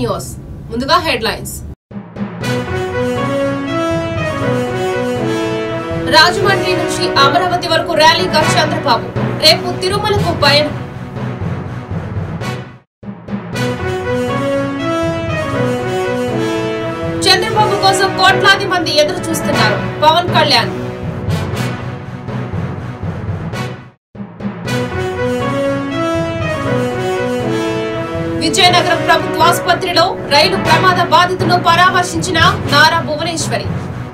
news ముందుగా headlines Rajahmundry నుంచి అమరావతి వరకు ర్యాలీగా చంద్రబాబు రేపు తిరుమలకు పయనం చంద్రబాబు కోసం కోట్లాది మంది ఎదురు చూస్తున్నారు పవన్ కళ్యాణ్ విజయనగరం ప్రభుత్వ ఆసుపత్రిలో రైలు ప్రమాద బాధితులను పరామర్శించిన నారా భువనేశ్వరి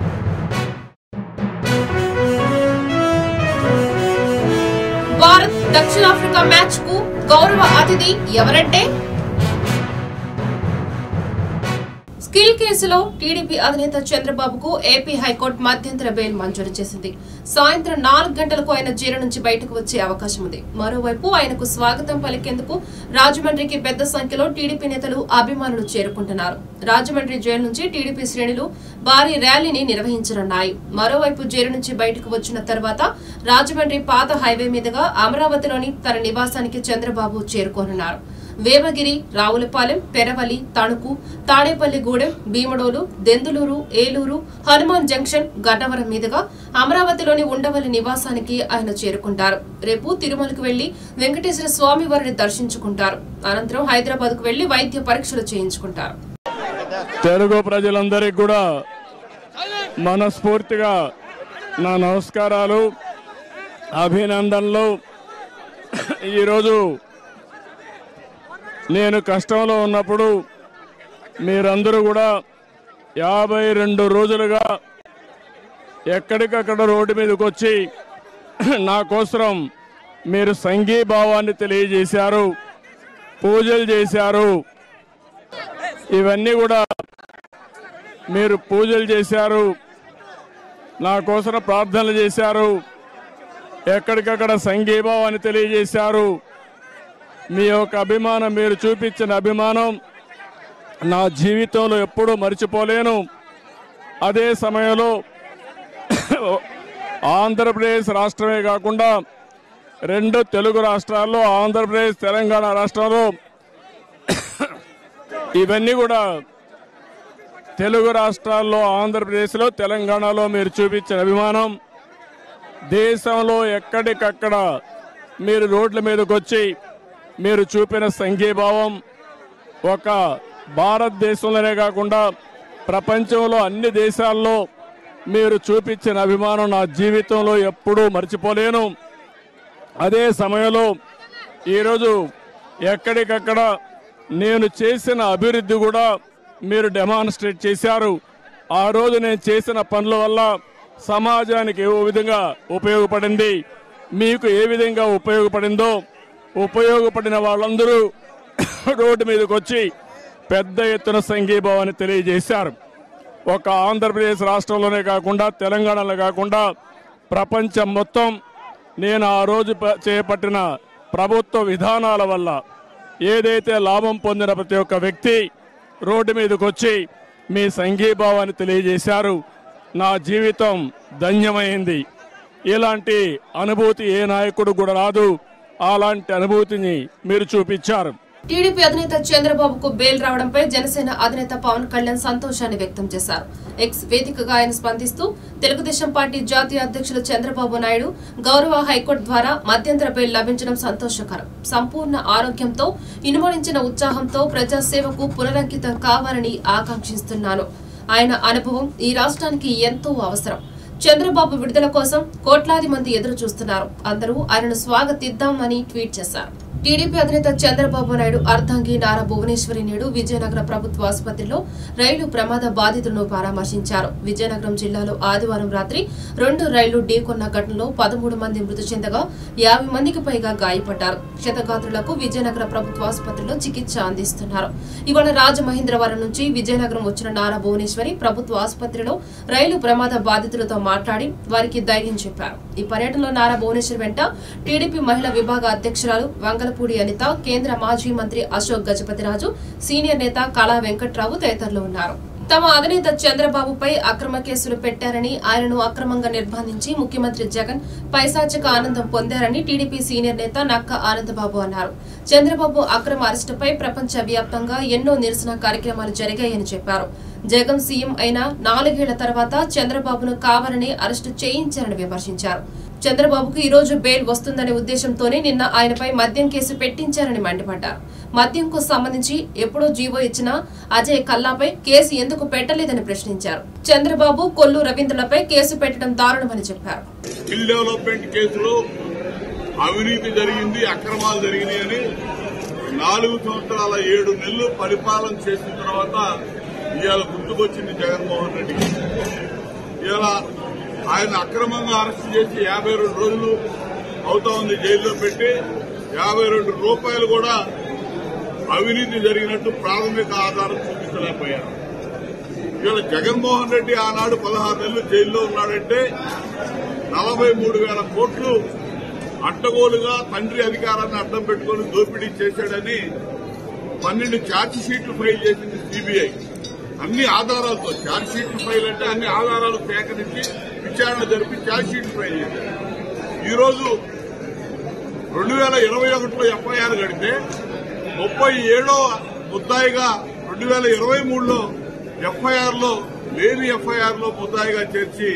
భారత్ దక్షిణాఫ్రికా మ్యాచ్ కు గౌరవ అతిథి ఎవరంటే స్కిల్ కేసులో టీడీపీ అధినేత చంద్రబాబుకు ఏపీ హైకోర్టు మధ్యంతర బెయిల్ మంజూరు చేసింది సాయంత్రం నాలుగు గంటలకు ఆయన జైలు నుంచి బయటకు వచ్చే అవకాశం ఉంది మరోవైపు ఆయనకు స్వాగతం పలికేందుకు రాజమండ్రికి పెద్ద సంఖ్యలో టీడీపీ నేతలు అభిమానులు చేరుకుంటున్నారు రాజమండ్రి జైలు నుంచి టీడీపీ శ్రేణులు భారీ ర్యాలీని నిర్వహించనున్నాయి మరోవైపు జైలు నుంచి బయటకు వచ్చిన తర్వాత రాజమండ్రి పాత హైవే మీదుగా అమరావతిలోని తన నివాసానికి చంద్రబాబు చేరుకోనున్నారు వేమగిరి రావులపాలెం పెరవలి తణుకు తాడేపల్లిగూడెం భీమడోలు దెందులూరు ఏలూరు హనుమాన్ జంక్షన్ గన్నవరం మీదుగా అమరావతిలోని ఉండవల్లి నివాసానికి ఆయన చేరుకుంటారు రేపు తిరుమలకు వెళ్లి వెంకటేశ్వర స్వామి వారిని దర్శించుకుంటారు అనంతరం హైదరాబాద్ కు వెళ్లి వైద్య పరీక్షలు చేయించుకుంటారు తెలుగు ప్రజలందరికీ కూడా మనస్ఫూర్తిగా నా నమస్కారాలు అభినందనలు ఈరోజు నేను కష్టంలో ఉన్నప్పుడు మీరందరూ కూడా యాభై రెండు రోజులుగా ఎక్కడికక్కడ రోడ్డు మీదకి వచ్చి నా కోసం మీరు సంఘీభావాన్ని తెలియజేశారు పూజలు చేశారు ఇవన్నీ కూడా మీరు పూజలు చేశారు నా కోసం ప్రార్థనలు చేశారు ఎక్కడికక్కడ సంఘీభావాన్ని తెలియజేశారు మీ యొక్క అభిమానం మీరు చూపించిన అభిమానం నా జీవితంలో ఎప్పుడూ మర్చిపోలేను అదే సమయంలో ఆంధ్రప్రదేశ్ రాష్ట్రమే కాకుండా రెండు తెలుగు రాష్ట్రాల్లో ఆంధ్రప్రదేశ్ తెలంగాణ రాష్ట్రంలో ఇవన్నీ కూడా తెలుగు రాష్ట్రాల్లో ఆంధ్రప్రదేశ్లో తెలంగాణలో మీరు చూపించిన అభిమానం దేశంలో ఎక్కడికక్కడ మీరు రోడ్ల మీదకి వచ్చి మీరు చూపిన సంఘీభావం ఒక భారతదేశంలోనే కాకుండా ప్రపంచంలో అన్ని దేశాల్లో మీరు చూపించిన అభిమానం నా జీవితంలో ఎప్పుడూ మర్చిపోలేను అదే సమయంలో ఈరోజు ఎక్కడికక్కడ నేను చేసిన అభివృద్ధి కూడా మీరు డెమాన్స్ట్రేట్ చేశారు ఆ రోజు నేను చేసిన పనుల వల్ల సమాజానికి ఏ విధంగా ఉపయోగపడింది మీకు ఏ విధంగా ఉపయోగపడిందో ఉపయోగపడిన వాళ్ళందరూ రోడ్డు మీదకి వచ్చి పెద్ద ఎత్తున సంఘీభావాన్ని తెలియజేశారు ఒక ఆంధ్రప్రదేశ్ రాష్ట్రంలోనే కాకుండా తెలంగాణలో కాకుండా ప్రపంచం మొత్తం నేను ఆ రోజు ప- చేపట్టిన ప్రభుత్వ విధానాల వల్ల ఏదైతే లాభం పొందిన ప్రతి ఒక్క వ్యక్తి రోడ్డు మీదకి వచ్చి మీ సంఘీభావాన్ని తెలియజేశారు నా జీవితం ధన్యమైంది ఇలాంటి అనుభూతి ఏ నాయకుడు కూడా రాదు అలాంటి అనుభూతిని మీరు చూపించారు టీడీపీ అధినేత చంద్రబాబుకు బెయిల్ రావడంపై జనసేన అధినేత పవన్ కళ్యాణ్ సంతోషాన్ని వ్యక్తం చేశారు ఎక్స్ వేదికగా ఆయన స్పందిస్తూ తెలుగుదేశం పార్టీ జాతీయ అధ్యక్షులు చంద్రబాబు నాయుడు గౌరవ హైకోర్టు ద్వారా మధ్యంతర బెయిల్ లభించడం సంతోషకరం సంపూర్ణ ఆరోగ్యంతో ఇనుమడించిన ఉత్సాహంతో ప్రజాసేవకు పునరంకితం కావాలని ఆకాంక్షిస్తున్నాను ఆయన అనుభవం ఈ రాష్ట్రానికి ఎంతో అవసరం చంద్రబాబు విడుదల కోసం కోట్లాది మంది ఎదురు చూస్తున్నారు అందరూ ఆయనను స్వాగతిద్దామని ట్వీట్ చేశారు టీడీపీ అధినేత చంద్రబాబు నాయుడు అర్ధంగి నారా భువనేశ్వరి నేడు విజయనగరం ప్రభుత్వ ఆసుపత్రిలో రైలు ప్రమాద బాధితులను పరామర్శించారు విజయనగరం జిల్లాలో ఆదివారం రాత్రి రెండు రైళ్లు ఢీకొన్న ఘటనలో పదమూడు మంది మృతి చెందగా యాభై మందికి పైగా గాయపడ్డారు క్షతగాత్రులకు విజయనగరం ప్రభుత్వ ఆసుపత్రిలో చికిత్స అందిస్తున్నారు ఇవాళ రాజమహేంద్రవరం నుంచి విజయనగరం వచ్చిన నారా భువనేశ్వరి ప్రభుత్వ ఆసుపత్రిలో రైలు ప్రమాద బాధితులతో మాట్లాడి వారికి ధైర్యం చెప్పారు ఈ పర్యటనలో నారా భువనేశ్వర్ వెంట టీడీపీ మహిళా విభాగ అధ్యక్షురాలు వంగలపూడి అనిత కేంద్ర మాజీ మంత్రి అశోక్ గజపతిరాజు సీనియర్ నేత కళా వెంకట్రావు తదితరులు ఉన్నారు తమ అధినేత చంద్రబాబుపై అక్రమ కేసులు పెట్టారని ఆయనను అక్రమంగా నిర్బంధించి ముఖ్యమంత్రి జగన్ పైశాచిక ఆనందం పొందారని టీడీపీ సీనియర్ నేత నక్క ఆనందబాబు అన్నారు చంద్రబాబు అక్రమ అరెస్టుపై ప్రపంచ వ్యాప్తంగా ఎన్నో నిరసన కార్యక్రమాలు జరిగాయని చెప్పారు జగన్ సీఎం అయిన నాలుగేళ్ల తర్వాత చంద్రబాబును కావాలని అరెస్టు చేయించారని విమర్శించారు చంద్రబాబుకు ఈ రోజు బెయిల్ వస్తుందనే ఉద్దేశంతోనే నిన్న ఆయనపై మద్యం కేసు పెట్టించారని మండిపడ్డారు మద్యంకు సంబంధించి ఎప్పుడో జీవో ఇచ్చిన అజయ్ కల్లాపై కేసు ఎందుకు పెట్టలేదని ప్రశ్నించారు చంద్రబాబు కొల్లు రవీంద్రలపై కేసు పెట్టడం దారుణమని చెప్పారు స్కిల్ డెవలప్మెంట్ కేసులో అవినీతి జరిగింది అక్రమాలు జరిగినాయి అని నాలుగు సంవత్సరాల ఏడు నెలలు పరిపాలన చేసిన తర్వాత ఇవాళ గుర్తుకొచ్చింది జగన్మోహన్ రెడ్డి ఇవాళ ఆయన అక్రమంగా అరెస్ట్ చేసి యాభై రెండు రోజులు అవుతా ఉంది జైల్లో పెట్టి యాభై రెండు రూపాయలు కూడా అవినీతి జరిగినట్టు ప్రాథమిక ఆధారం చూపించలేకపోయారు ఇవాళ జగన్మోహన్ రెడ్డి ఆనాడు పదహారు నెలలు జైల్లో ఉన్నాడంటే నలభై మూడు వేల కోట్లు అడ్డగోలుగా తండ్రి అధికారాన్ని అడ్డం పెట్టుకుని దోపిడీ చేశాడని పన్నెండు ఛార్జ్ షీట్లు ఫైల్ చేసింది సిబిఐ అన్ని ఆధారాలతో ఛార్జ్ షీట్లు ఫైల్ అంటే అన్ని ఆధారాలు సేకరించి విచారణ జరిపి ఛార్జ్ షీట్లు ఫైల్ చేశారు ఈ రోజు రెండు వేల ఇరవై ఒకటిలో ఎఫ్ఐఆర్ గడితే ముప్పై ఏడో ముద్దాయిగా రెండు వేల ఇరవై మూడులో ఎఫ్ఐఆర్ లో లేని ఎఫ్ఐఆర్ లో ముద్దాయిగా చేర్చి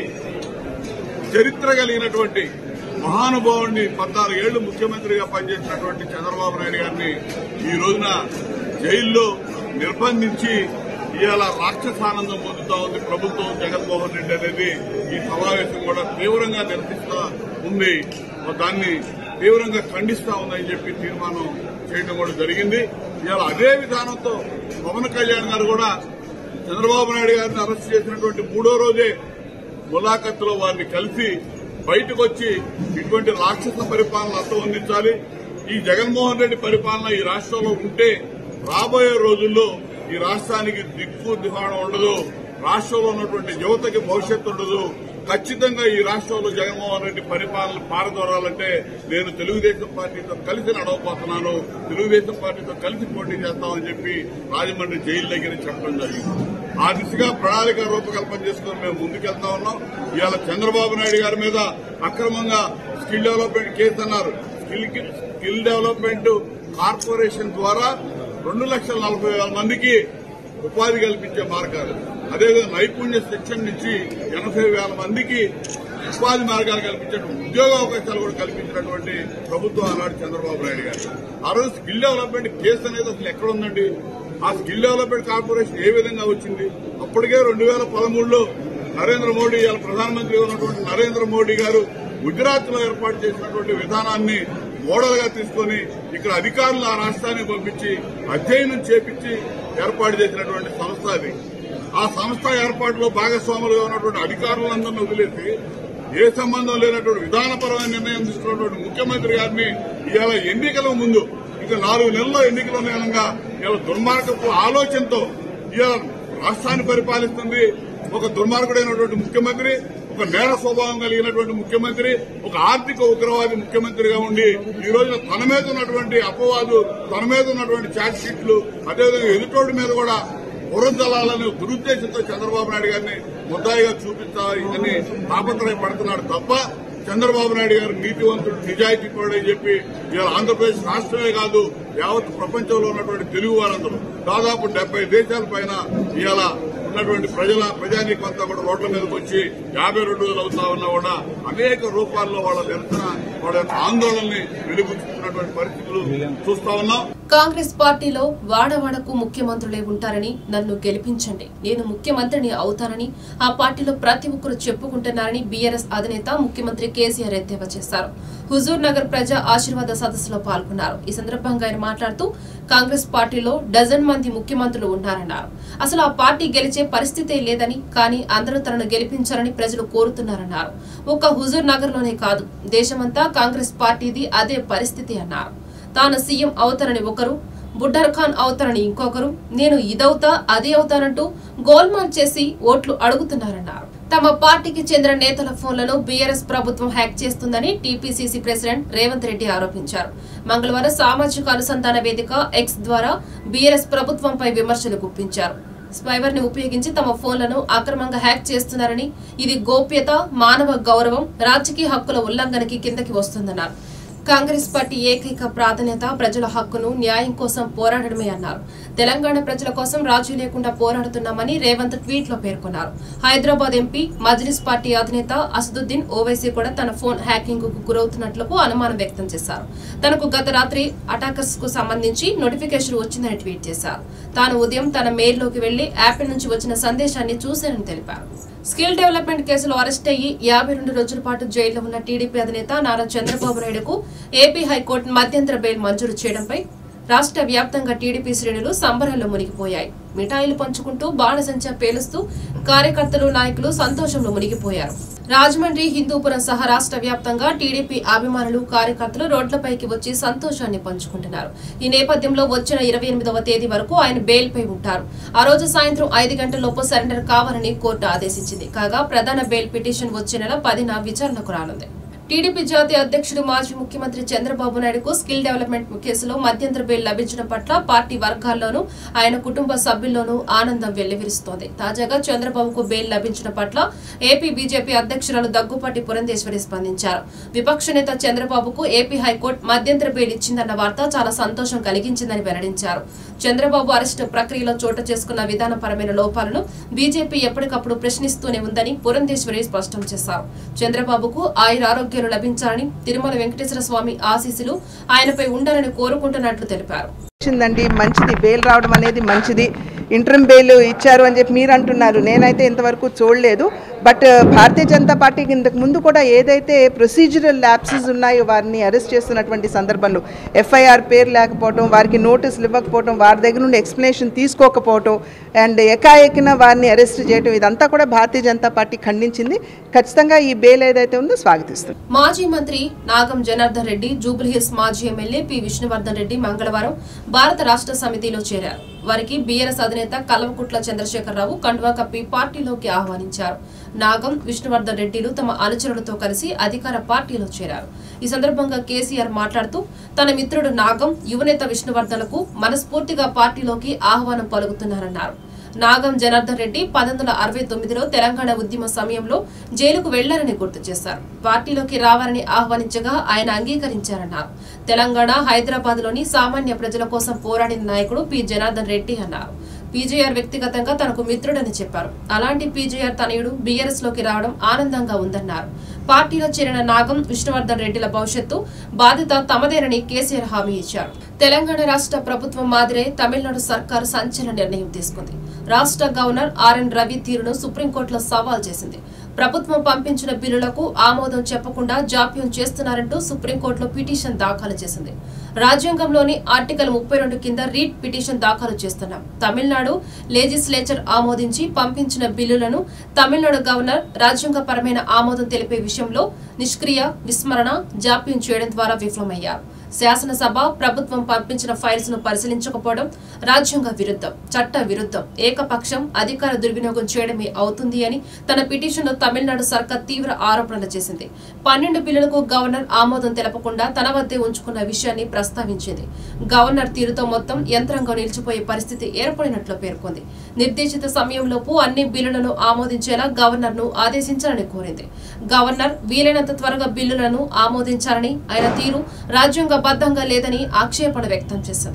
చరిత్ర కలిగినటువంటి మహానుభావుడిని పద్నాలుగేళ్లు ముఖ్యమంత్రిగా పనిచేసినటువంటి చంద్రబాబు నాయుడు గారిని ఈ రోజున జైల్లో నిర్బంధించి ఇవాళ రాక్షసానందం పొందుతా ఉంది ప్రభుత్వం జగన్మోహన్ రెడ్డి అనేది ఈ సమావేశం కూడా తీవ్రంగా నిరసిస్తా ఉంది దాన్ని తీవ్రంగా ఖండిస్తా ఉందని చెప్పి తీర్మానం చేయడం కూడా జరిగింది ఇవాళ అదే విధానంతో పవన్ కళ్యాణ్ గారు కూడా చంద్రబాబు నాయుడు గారిని అరెస్ట్ చేసినటువంటి మూడో రోజే ములాఖత్తులో వారిని కలిసి బయటకు వచ్చి ఇటువంటి రాక్షస పరిపాలన అంతమొందించాలి ఈ జగన్మోహన్ రెడ్డి పరిపాలన ఈ రాష్ట్రంలో ఉంటే రాబోయే రోజుల్లో ఈ రాష్ట్రానికి దిక్కు దివాణం ఉండదు రాష్ట్రంలో ఉన్నటువంటి యువతకి భవిష్యత్తు ఉండదు ఖచ్చితంగా ఈ రాష్ట్రంలో జగన్మోహన్ రెడ్డి పరిపాలన పారదోరాలంటే నేను తెలుగుదేశం పార్టీతో కలిసి నడవబోతున్నాను తెలుగుదేశం పార్టీతో కలిసి పోటీ చేస్తామని చెప్పి రాజమండ్రి జైలు దగ్గర చెప్పడం జరిగింది ఆ దిశగా ప్రణాళిక రూపకల్పన చేసుకుని మేము ముందుకెళ్తా ఉన్నాం ఇవాళ చంద్రబాబు నాయుడు గారి మీద అక్రమంగా స్కిల్ డెవలప్మెంట్ కేసు అన్నారు స్కిల్ స్కిల్ డెవలప్మెంట్ కార్పొరేషన్ ద్వారా రెండు లక్షల నలభై వేల మందికి ఉపాధి కల్పించే మార్గాలు అదేవిధంగా నైపుణ్య శిక్షణ నుంచి ఎనభై వేల మందికి ఉపాధి మార్గాలు కల్పించడం ఉద్యోగ అవకాశాలు కూడా కల్పించినటువంటి ప్రభుత్వం ఆనాడు చంద్రబాబు నాయుడు గారు ఆ రోజు స్కిల్ డెవలప్మెంట్ కేసు అనేది అసలు ఎక్కడ ఉందండి ఆ స్కిల్ డెవలప్మెంట్ కార్పొరేషన్ ఏ విధంగా వచ్చింది అప్పటికే రెండు వేల పదమూడులో నరేంద్ర మోడీ ఇవాళ ప్రధానమంత్రిగా ఉన్నటువంటి నరేంద్ర మోడీ గారు గుజరాత్ లో ఏర్పాటు చేసినటువంటి విధానాన్ని మోడల్ గా తీసుకుని ఇక్కడ అధికారులు ఆ రాష్ట్రానికి పంపించి అధ్యయనం చేపించి ఏర్పాటు చేసినటువంటి సంస్థ అది ఆ సంస్థ ఏర్పాటులో భాగస్వాములుగా ఉన్నటువంటి అధికారులందరినీ వదిలేసి ఏ సంబంధం లేనటువంటి విధానపరమైన నిర్ణయం తీసుకున్నటువంటి ముఖ్యమంత్రి గారిని ఇవాళ ఎన్నికల ముందు ఇక నాలుగు నెలల్లో ఎన్నికల నేలంగా ఇవాళ దుర్మార్గపు ఆలోచనతో ఇవాళ రాష్ట్రాన్ని పరిపాలిస్తుంది ఒక దుర్మార్గుడైనటువంటి ముఖ్యమంత్రి ఒక నేర స్వభావం కలిగినటువంటి ముఖ్యమంత్రి ఒక ఆర్థిక ఉగ్రవాది ముఖ్యమంత్రిగా ఉండి ఈ రోజున తన మీద ఉన్నటువంటి అపవాదు తన మీద ఉన్నటువంటి ఛార్జ్ షీట్లు అదేవిధంగా ఎదుటోడి మీద కూడా బురదలాలని దురుద్దేశంతో చంద్రబాబు నాయుడు గారిని ముద్దాయిగా చూపించాలి అని తాపత్రయపడుతున్నాడు తప్ప చంద్రబాబు నాయుడు గారు నీతివంతుడు నిజాయితీ కూడా చెప్పి ఇవాళ ఆంధ్రప్రదేశ్ రాష్ట్రమే కాదు యావత్ ప్రపంచంలో ఉన్నటువంటి తెలుగు వారందరూ దాదాపు డెబ్బై దేశాల పైన ఇవాళ ఉన్నటువంటి ప్రజల ప్రజానీకం అంతా కూడా రోడ్ల మీదకి వచ్చి యాభై రెండు రోజులు అవుతా ఉన్నా కూడా అనేక రూపాల్లో వాళ్ళ నిరసన వాళ్ళ యొక్క ఆందోళనని వెలుగుతున్నటువంటి పరిస్థితులు చూస్తా ఉన్నాం కాంగ్రెస్ పార్టీలో వాడవాడకు ముఖ్యమంత్రులే ఉంటారని నన్ను గెలిపించండి నేను ముఖ్యమంత్రిని అవుతానని ఆ పార్టీలో ప్రతి ఒక్కరు చెప్పుకుంటున్నారని బీఆర్ఎస్ అధినేత ముఖ్యమంత్రి కేసీఆర్ ఎద్దేవా చేశారు హుజూర్ నగర్ ప్రజా ఆశీర్వాద సదస్సులో పాల్గొన్నారు ఈ సందర్భంగా ఆయన మాట్లాడుతూ కాంగ్రెస్ పార్టీలో డజన్ మంది ముఖ్యమంత్రులు ఉన్నారన్నారు అసలు ఆ పార్టీ గెలిచే పరిస్థితే లేదని కానీ అందరూ తనను గెలిపించాలని ప్రజలు కోరుతున్నారన్నారు ఒక్క హుజూర్ నగర్ లోనే కాదు దేశమంతా కాంగ్రెస్ పార్టీది అదే పరిస్థితి అన్నారు తాను సీఎం అవుతానని ఒకరు బుడ్డర్ ఖాన్ అవుతానని ఇంకొకరు నేను ఇదవుతా అది అవుతానంటూ గోల్మాల్ చేసి ఓట్లు అడుగుతున్నారన్నారు తమ పార్టీకి చెందిన నేతల ఫోన్లను బీఆర్ఎస్ ప్రభుత్వం హ్యాక్ చేస్తుందని టీపీసీసీ ప్రెసిడెంట్ రేవంత్ రెడ్డి ఆరోపించారు మంగళవారం సామాజిక అనుసంధాన వేదిక ఎక్స్ ద్వారా బీఆర్ఎస్ ప్రభుత్వంపై విమర్శలు గుప్పించారు స్పైవర్ ని ఉపయోగించి తమ ఫోన్లను అక్రమంగా హ్యాక్ చేస్తున్నారని ఇది గోప్యత మానవ గౌరవం రాజకీయ హక్కుల ఉల్లంఘనకి కిందకి వస్తుందన్నారు కాంగ్రెస్ పార్టీ ఏకైక ప్రాధాన్యత ప్రజల హక్కును న్యాయం కోసం పోరాడడమే అన్నారు తెలంగాణ ప్రజల కోసం రాజీ లేకుండా పోరాడుతున్నామని రేవంత్ ట్వీట్ లో పేర్కొన్నారు హైదరాబాద్ ఎంపీ మజ్లిస్ పార్టీ అధినేత అసదుద్దీన్ ఓవైసీ కూడా తన ఫోన్ హ్యాకింగ్ కు గురవుతున్నట్లు అనుమానం వ్యక్తం చేశారు తనకు గత రాత్రి అటాకర్స్ కు సంబంధించి నోటిఫికేషన్ వచ్చిందని ట్వీట్ చేశారు తాను ఉదయం తన మెయిల్ లోకి వెళ్లి యాపిల్ నుంచి వచ్చిన సందేశాన్ని చూశానని తెలిపారు స్కిల్ డెవలప్మెంట్ కేసులో అరెస్ట్ అయ్యి యాభై రెండు రోజుల పాటు జైల్లో ఉన్న టీడీపీ అధినేత నారా చంద్రబాబు నాయుడుకు ఏపీ హైకోర్టు మధ్యంతర బెయిల్ మంజూరు చేయడంపై రాష్ట్ర వ్యాప్తంగా టీడీపీ శ్రేణులు సంబరాల్లో మునిగిపోయాయి మిఠాయిలు పంచుకుంటూ బాణసంచా పేలుస్తూ కార్యకర్తలు నాయకులు సంతోషంలో మునిగిపోయారు రాజమండ్రి హిందూపురం సహా రాష్ట్ర వ్యాప్తంగా టీడీపీ అభిమానులు కార్యకర్తలు రోడ్లపైకి వచ్చి సంతోషాన్ని పంచుకుంటున్నారు ఈ నేపథ్యంలో వచ్చిన ఇరవై ఎనిమిదవ తేదీ వరకు ఆయన బెయిల్ పై ఉంటారు ఆ రోజు సాయంత్రం ఐదు గంటలలోపు సరెండర్ కావాలని కోర్టు ఆదేశించింది కాగా ప్రధాన బెయిల్ పిటిషన్ వచ్చే నెల పదిన విచారణకు రానుంది టీడీపీ జాతీయ అధ్యక్షుడు మాజీ ముఖ్యమంత్రి చంద్రబాబు నాయుడుకు స్కిల్ డెవలప్మెంట్ కేసులో మధ్యంతర బెయిల్ లభించడం పట్ల పార్టీ వర్గాల్లోనూ ఆయన కుటుంబ సభ్యుల్లోనూ ఆనందం వెల్లివిరుస్తోంది తాజాగా చంద్రబాబుకు బెయిల్ లభించడం పట్ల ఏపీ బీజేపీ అధ్యక్షురాలు దగ్గుపాటి పురంధేశ్వరి స్పందించారు విపక్ష నేత చంద్రబాబుకు ఏపీ హైకోర్టు మధ్యంతర బెయిల్ ఇచ్చిందన్న వార్త చాలా సంతోషం కలిగించిందని వెల్లడించారు చంద్రబాబు అరెస్టు ప్రక్రియలో చోటు చేసుకున్న విధానపరమైన లోపాలను బీజేపీ ఎప్పటికప్పుడు ప్రశ్నిస్తూనే ఉందని పురంధేశ్వరి స్పష్టం చేశారు చంద్రబాబుకు ఆయుర ఆరోగ్యాలు లభించాలని తిరుమల వెంకటేశ్వర స్వామి ఆశీస్సులు ఆయనపై ఉండాలని కోరుకుంటున్నట్లు తెలిపారు వచ్చిందండి మంచిది బెయిల్ రావడం అనేది మంచిది ఇంటర్మ్ బెయిల్ ఇచ్చారు అని చెప్పి మీరు అంటున్నారు నేనైతే ఇంతవరకు చూడలేదు బట్ భారతీయ జనతా పార్టీకి ఇంతకు ముందు కూడా ఏదైతే ప్రొసీజరల్ ల్యాప్సెస్ ఉన్నాయో వారిని అరెస్ట్ చేస్తున్నటువంటి సందర్భంలో ఎఫ్ఐఆర్ పేరు లేకపోవడం వారికి నోటీసులు ఇవ్వకపోవడం వారి దగ్గర నుండి ఎక్స్ప్లెనేషన్ తీసుకోకపోవడం అండ్ ఎకాఎకిన వారిని అరెస్ట్ చేయడం ఇదంతా కూడా భారతీయ జనతా పార్టీ ఖండించింది ఖచ్చితంగా ఈ బెయిల్ ఏదైతే ఉందో స్వాగతిస్తుంది మాజీ మంత్రి నాగం జనార్దన్ రెడ్డి జూబ్లీహిల్స్ మాజీ ఎమ్మెల్యే పి విష్ణువర్ధన్ రెడ్డి మంగళవారం భారత రాష్ట్ర సమితిలో చేరారు వారికి బీఆర్ఎస్ అధినేత కల్వకుట్ల చంద్రశేఖరరావు కండువా కప్పి పార్టీలోకి ఆహ్వానించారు నాగం విష్ణువర్ధన్ రెడ్డిలు తమ అనుచరులతో కలిసి అధికార పార్టీలో చేరారు ఈ సందర్భంగా కేసీఆర్ మాట్లాడుతూ తన మిత్రుడు నాగం యువనేత విష్ణువర్ధన్లకు మనస్ఫూర్తిగా పార్టీలోకి ఆహ్వానం పలుకుతున్నారన్నారు నాగం జనార్దన్ రెడ్డి పంతొమ్మిది వందల అరవై తొమ్మిదిలో తెలంగాణ ఉద్యమ సమయంలో జైలుకు వెళ్లారని గుర్తు చేశారు పార్టీలోకి రావాలని ఆహ్వానించగా ఆయన అంగీకరించారన్నారు తెలంగాణ హైదరాబాద్ లోని సామాన్య ప్రజల కోసం పోరాడిన నాయకుడు పి జనార్దన్ రెడ్డి అన్నారు పీజేఆర్ వ్యక్తిగతంగా తనకు మిత్రుడని చెప్పారు అలాంటి పీజేఆర్ తనయుడు బీఆర్ఎస్ లోకి రావడం ఆనందంగా ఉందన్నారు పార్టీలో చేరిన నాగం విష్ణువర్ధన్ రెడ్డిల భవిష్యత్తు బాధ్యత తమదేనని కేసీఆర్ హామీ ఇచ్చారు తెలంగాణ రాష్ట్ర ప్రభుత్వం మాదిరే తమిళనాడు సర్కారు సంచలన నిర్ణయం తీసుకుంది రాష్ట్ర గవర్నర్ ఆర్ఎన్ రవి తీరును సుప్రీంకోర్టులో సవాల్ చేసింది ప్రభుత్వం పంపించిన బిల్లులకు ఆమోదం చెప్పకుండా జాప్యం చేస్తున్నారంటూ సుప్రీంకోర్టులో పిటిషన్ దాఖలు చేసింది రాజ్యాంగంలోని ఆర్టికల్ ముప్పై రెండు కింద రీట్ పిటిషన్ దాఖలు చేస్తున్నాం తమిళనాడు లెజిస్లేచర్ ఆమోదించి పంపించిన బిల్లులను తమిళనాడు గవర్నర్ రాజ్యాంగపరమైన ఆమోదం తెలిపే విషయంలో నిష్క్రియ విస్మరణ జాప్యం చేయడం ద్వారా విఫలమయ్యారు శాసనసభ ప్రభుత్వం పంపించిన ఫైల్స్ ను పరిశీలించకపోవడం రాజ్యాంగ విరుద్ధం చట్ట విరుద్ధం ఏకపక్షం అధికార దుర్వినియోగం చేయడమే అవుతుంది అని తన పిటిషన్లో తమిళనాడు సర్కార్ తీవ్ర ఆరోపణలు చేసింది పన్నెండు బిల్లులకు గవర్నర్ ఆమోదం తెలపకుండా తన వద్దే ఉంచుకున్న విషయాన్ని ప్రస్తావించింది గవర్నర్ తీరుతో మొత్తం యంత్రాంగం నిలిచిపోయే పరిస్థితి ఏర్పడినట్లు పేర్కొంది నిర్దేశిత సమయంలోపు అన్ని బిల్లులను ఆమోదించేలా గవర్నర్ ను ఆదేశించాలని కోరింది గవర్నర్ వీలైనంత త్వరగా బిల్లులను ఆమోదించాలని ఆయన తీరు రాజ్యాంగబద్ధంగా లేదని ఆక్షేపణ వ్యక్తం చేసింది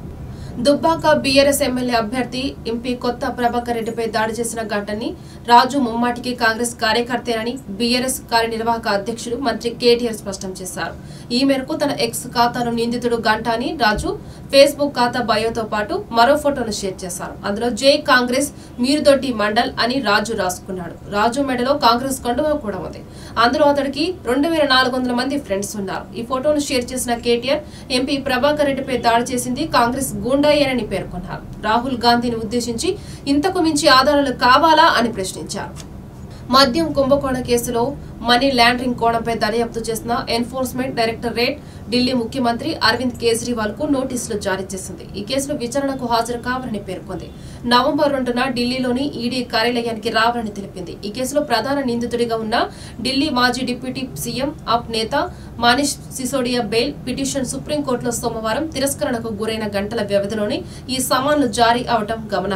దుబ్బాక బీఆర్ఎస్ ఎమ్మెల్యే అభ్యర్థి ఎంపీ కొత్త ప్రభాకర్ రెడ్డిపై దాడి చేసిన ఘటనని రాజు ముమ్మాటికి కాంగ్రెస్ కార్యకర్తేనని బీఆర్ఎస్ కార్యనిర్వాహక అధ్యక్షుడు మంత్రి కేటీఆర్ స్పష్టం చేశారు ఈ మేరకు తన ఎక్స్ ఖాతాను నిందితుడు గంటాని రాజు ఫేస్బుక్ ఖాతా బయోతో పాటు మరో ఫోటోను షేర్ చేశారు అందులో జై కాంగ్రెస్ మీరుదొడ్డి మండల్ అని రాజు రాసుకున్నాడు రాజు మెడలో కాంగ్రెస్ కండువా కూడా ఉంది అందులో అతడికి రెండు వేల నాలుగు వందల మంది ఫ్రెండ్స్ ఉన్నారు ఈ ఫోటోను షేర్ చేసిన కేటీఆర్ ఎంపీ ప్రభాకర్ రెడ్డిపై దాడి చేసింది కాంగ్రెస్ గూండాయేనని పేర్కొన్నారు రాహుల్ గాంధీని ఉద్దేశించి ఇంతకు మించి ఆధారాలు కావాలా అని ప్రశ్నించారు మద్యం కుంభకోణ కేసులో మనీ లాండరింగ్ కోణంపై దర్యాప్తు చేసిన ఎన్ఫోర్స్మెంట్ డైరెక్టరేట్ ఢిల్లీ ముఖ్యమంత్రి అరవింద్ కేజ్రీవాల్ కు నోటీసులు జారీ చేసింది ఈ కేసులో విచారణకు హాజరు కావాలని పేర్కొంది నవంబర్ రెండున ఢిల్లీలోని ఈడీ కార్యాలయానికి రావాలని తెలిపింది ఈ కేసులో ప్రధాన నిందితుడిగా ఉన్న ఢిల్లీ మాజీ డిప్యూటీ సీఎం అప్ నేత మనీష్ సిసోడియా బెయిల్ పిటిషన్ సుప్రీంకోర్టులో సోమవారం తిరస్కరణకు గురైన గంటల వ్యవధిలోనే ఈ సమన్లు జారీ అవడం గమనార్హం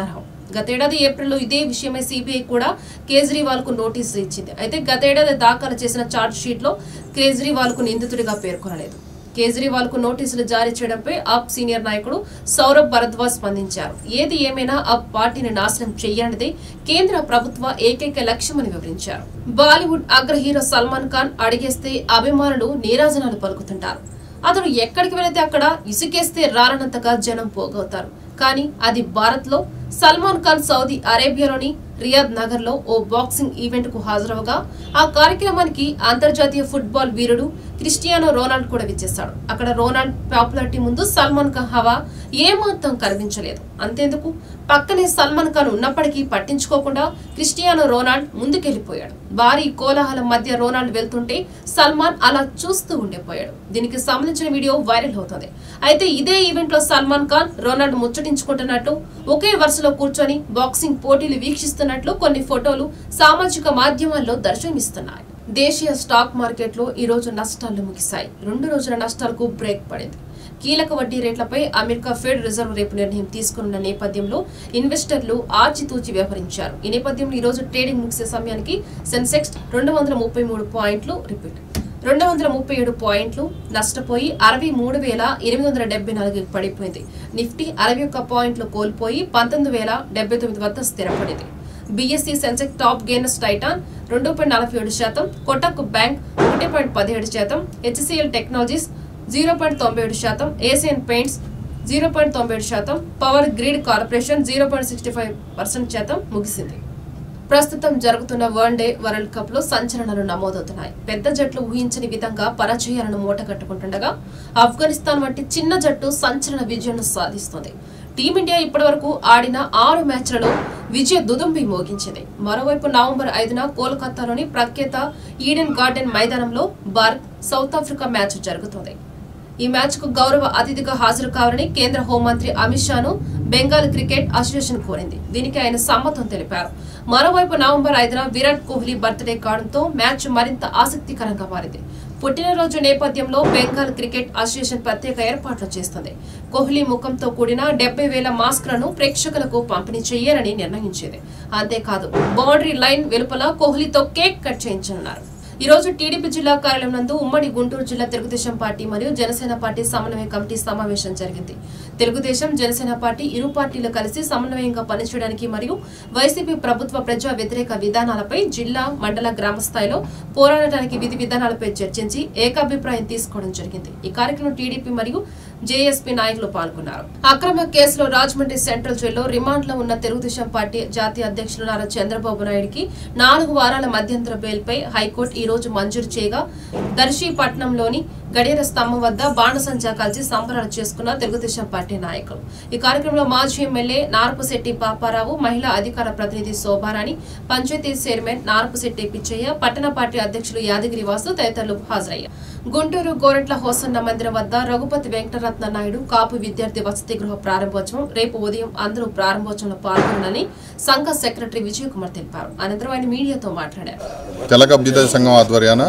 గతేడాది ఏప్రిల్లో ఇదే విషయమై సిబిఐ కూడా కేజ్రీవాల్ కు నోటీసులు ఇచ్చింది అయితే గతేడాది దాఖలు చేసిన ఛార్జ్ షీట్ లో కేజ్రీవాల్ కు నిందితుడిగా పేర్కొనలేదు కేజ్రీవాల్ కు నోటీసులు జారీ చేయడంపై ఆప్ సీనియర్ నాయకుడు సౌరభ్ భరద్వాజ్ స్పందించారు ఏది ఏమైనా ఆప్ పార్టీని నాశనం చేయనిదే కేంద్ర ప్రభుత్వ ఏకైక లక్ష్యమని వివరించారు బాలీవుడ్ అగ్ర హీరో సల్మాన్ ఖాన్ అడిగేస్తే అభిమానులు నీరాజనాలు పలుకుతుంటారు అతను ఎక్కడికి వెళితే అక్కడ ఇసుకేస్తే రాలనంతగా జనం పోగవుతారు కానీ అది భారత్ లో సల్మాన్ ఖాన్ సౌదీ అరేబియాలోని రియాద్ నగర్ లో ఓ బాక్సింగ్ ఈవెంట్ కు హాజరవగా ఆ కార్యక్రమానికి అంతర్జాతీయ ఫుట్బాల్ వీరుడు క్రిస్టియానో రోనాల్డ్ కూడా విచ్చేశాడు అక్కడ రోనాల్డ్ పాపులారిటీ ముందు సల్మాన్ ఖాన్ హవా ఏమాత్రం కనిపించలేదు అంతేందుకు పక్కనే సల్మాన్ ఖాన్ ఉన్నప్పటికీ పట్టించుకోకుండా క్రిస్టియానో రోనాల్డ్ ముందుకెళ్లిపోయాడు భారీ కోలాహలం మధ్య రోనాల్డ్ వెళ్తుంటే సల్మాన్ అలా చూస్తూ ఉండిపోయాడు దీనికి సంబంధించిన వీడియో వైరల్ అవుతుంది అయితే ఇదే ఈవెంట్ లో సల్మాన్ ఖాన్ రోనాల్డ్ ముచ్చటించుకుంటున్నట్టు ఒకే వరుసలో కూర్చొని బాక్సింగ్ పోటీలు వీక్షిస్తున్నట్లు కొన్ని ఫోటోలు సామాజిక మాధ్యమాల్లో దర్శనమిస్తున్నాయి దేశీయ స్టాక్ మార్కెట్లో ఈ రోజు నష్టాలు ముగిశాయి రెండు రోజుల నష్టాలకు బ్రేక్ పడింది కీలక వడ్డీ రేట్లపై అమెరికా ఫెడ్ రిజర్వ్ రేపు నిర్ణయం తీసుకున్న నేపథ్యంలో ఇన్వెస్టర్లు ఆచితూచి వ్యవహరించారు ఈ నేపథ్యంలో ఈ రోజు ట్రేడింగ్ ముగిసే సమయానికి సెన్సెక్స్ రెండు వందల ముప్పై మూడు పాయింట్లు రిపీట్ రెండు వందల ముప్పై ఏడు పాయింట్లు నష్టపోయి అరవై మూడు వేల ఎనిమిది వందల డెబ్బై నాలుగు పడిపోయింది నిఫ్టీ అరవై ఒక్క పాయింట్లు కోల్పోయి పంతొమ్మిది వేల డెబ్బై తొమ్మిది వద్ద స్థిరపడింది BSE Sensex top gainers Titan రెండు పాయింట్ నలభై ఏడు శాతం కొటక్ బ్యాంక్ ఒకటి పాయింట్ పదిహేడు శాతం హెచ్సిఎల్ టెక్నాలజీస్ జీరో పాయింట్ తొంభై ఏడు శాతం ఏసియన్ పెయింట్స్ జీరో పాయింట్ తొంభై ఏడు శాతం power grid corporation zero point sixty five percent శాతం ముగిసింది ప్రస్తుతం జరుగుతున్న వరల్డ్ డే వరల్డ్ కప్ లో సంచలనాలు నమోదవుతున్నాయి పెద్ద జట్లు ఊహించని విధంగా పరాజయాలను మూటగట్టుకుంటుండగా ఆఫ్ఘనిస్తాన్ వంటి చిన్న జట్టు సంచలన విజయం సాధిస్తుంది టీమిండియా ఇప్పటివరకు ఆడిన ఆరు మ్యాచ్లలో విజయ దుదుంబి మోగించింది మరోవైపు నవంబర్ ఐదున కోల్కతాలోని ప్రఖ్యాత ఈడెన్ గార్డెన్ మైదానంలో భారత్ సౌత్ ఆఫ్రికా మ్యాచ్ జరుగుతుంది ఈ మ్యాచ్ కు గౌరవ అతిథిగా హాజరు కావాలని కేంద్ర హోంమంత్రి అమిత్ షాను బెంగాల్ క్రికెట్ అసోసియేషన్ కోరింది దీనికి ఆయన సమ్మతం తెలిపారు మరోవైపు నవంబర్ ఐదున విరాట్ కోహ్లీ బర్త్డే కావడంతో మ్యాచ్ మరింత ఆసక్తికరంగా మారింది పుట్టినరోజు నేపథ్యంలో బెంగాల్ క్రికెట్ అసోసియేషన్ ప్రత్యేక ఏర్పాట్లు చేస్తుంది కోహ్లీ ముఖంతో కూడిన డెబ్బై వేల మాస్క్లను ప్రేక్షకులకు పంపిణీ చేయాలని నిర్ణయించింది అంతేకాదు బౌండరీ లైన్ వెలుపల కోహ్లీతో కేక్ కట్ చేయించనున్నారు ఈ రోజు టీడీపీ జిల్లా కార్యాలయం నందు ఉమ్మడి గుంటూరు జిల్లా తెలుగుదేశం పార్టీ మరియు జనసేన పార్టీ సమన్వయ కమిటీ సమావేశం జరిగింది తెలుగుదేశం జనసేన పార్టీ ఇరు పార్టీలు కలిసి సమన్వయంగా పనిచేయడానికి మరియు వైసీపీ ప్రభుత్వ ప్రజా వ్యతిరేక విధానాలపై జిల్లా మండల గ్రామ స్థాయిలో పోరాడటానికి విధి విధానాలపై చర్చించి ఏకాభిప్రాయం తీసుకోవడం జరిగింది ఈ కార్యక్రమం టీడీపీ మరియు జేఎస్పీ నాయకులు పాల్గొన్నారు అక్రమ కేసులో రాజమండ్రి సెంట్రల్ జైల్లో రిమాండ్ లో ఉన్న తెలుగుదేశం పార్టీ జాతీయ అధ్యక్షులు నారా చంద్రబాబు నాయుడికి నాలుగు వారాల మధ్యంతర బెయిల్పై హైకోర్టు ఈ రోజు మంజూరు చేయగా దర్శి పట్నంలోని గడియార స్తంభం వద్ద బాణసంచా కలిసి సంబరాలు చేసుకున్న తెలుగుదేశం పార్టీ నాయకులు ఈ కార్యక్రమంలో మాజీ ఎమ్మెల్యే నారపుశెట్టి పాపారావు మహిళా అధికార ప్రతినిధి శోభారాణి పంచాయతీ చైర్మన్ నారపుశెట్టి పిచ్చయ్య పట్టణ పార్టీ అధ్యక్షులు యాదగిరి వాసు తదితరులు హాజరయ్యారు గుంటూరు గోరెంట్ల హోసన్న మందిరం వద్ద రఘుపతి వెంకటరత్న నాయుడు కాపు విద్యార్థి వసతి గృహ ప్రారంభోత్సవం రేపు ఉదయం అందరూ ప్రారంభోత్సవంలో పాల్గొనాలని సంఘ సెక్రటరీ విజయ్ కుమార్ తెలిపారు అనంతరం ఆయన మీడియాతో మాట్లాడారు తెలగ అభ్యుదయ సంఘం ఆధ్వర్యాన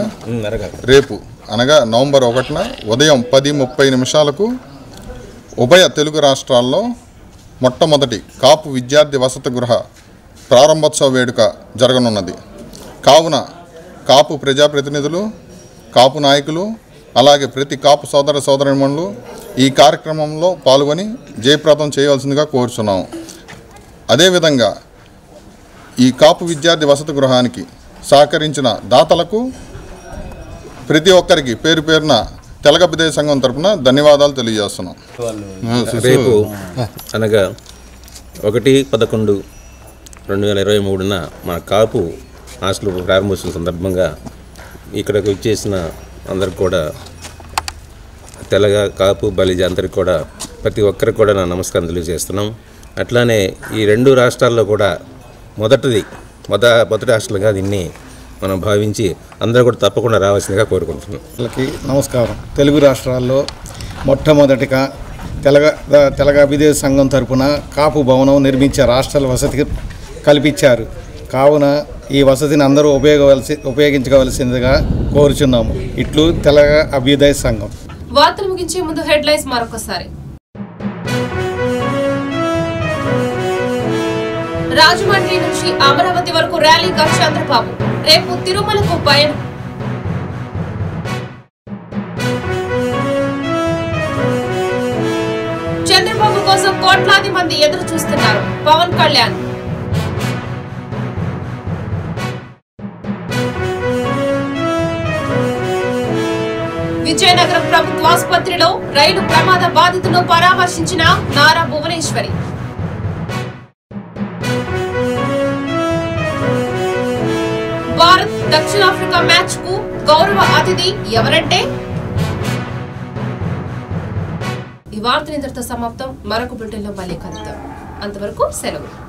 రేపు అనగా నవంబర్ ఒకటిన ఉదయం పది ముప్పై నిమిషాలకు ఉభయ తెలుగు రాష్ట్రాల్లో మొట్టమొదటి కాపు విద్యార్థి వసతి గృహ ప్రారంభోత్సవ వేడుక జరగనున్నది కావున కాపు ప్రజాప్రతినిధులు కాపు నాయకులు అలాగే ప్రతి కాపు సోదర సోదరిమణులు ఈ కార్యక్రమంలో పాల్గొని జయప్రదం చేయవలసిందిగా కోరుచున్నాము అదేవిధంగా ఈ కాపు విద్యార్థి వసతి గృహానికి సహకరించిన దాతలకు ప్రతి ఒక్కరికి పేరు పేరున తెలగబిదేశ సంఘం తరపున ధన్యవాదాలు తెలియజేస్తున్నాం రేపు అనగా ఒకటి పదకొండు రెండు వేల ఇరవై మూడున మా కాపు హాస్టల్ ప్రారంభోత్సవం సందర్భంగా ఇక్కడికి వచ్చేసిన అందరికి కూడా తెలగ కాపు బలిజ అందరికి కూడా ప్రతి ఒక్కరికి కూడా నా నమస్కారం తెలియజేస్తున్నాం అట్లానే ఈ రెండు రాష్ట్రాల్లో కూడా మొదటిది మొద మొదటి హాస్టల్గా దీన్ని మనం భావించి అందరూ కూడా తప్పకుండా రావాల్సిందిగా కోరుకుంటున్నాం వాళ్ళకి నమస్కారం తెలుగు రాష్ట్రాల్లో మొట్టమొదటిగా తెలగ తెలగ అభిదేశ సంఘం తరపున కాపు భవనం నిర్మించే రాష్ట్రాల వసతికి కల్పించారు కావున ఈ వసతిని అందరూ ఉపయోగవలసి ఉపయోగించుకోవలసిందిగా కోరుచున్నాము ఇట్లు తెలగ అభ్యుదయ సంఘం వార్తలు ముగించే ముందు హెడ్ లైన్స్ మరొకసారి రాజమండ్రి నుంచి అమరావతి వరకు ర్యాలీగా చంద్రబాబు రేపు తిరుమలకు పయనం చంద్రబాబు కోసం కోట్లాది మంది ఎదురు చూస్తున్నారు పవన్ కళ్యాణ్ విజయనగరం ప్రభుత్వ ఆసుపత్రిలో రైలు ప్రమాద బాధితులను పరామర్శించిన నారా భువనేశ్వరి భారత్ దక్షిణాఫ్రికా మ్యాచ్ కు గౌరవ అతిథి ఎవరంటే ఈ వార్త ఇంతటితో సమాప్తం మరొక బులెటిన్లో మళ్ళీ కలుద్దాం అంతవరకు సెలవు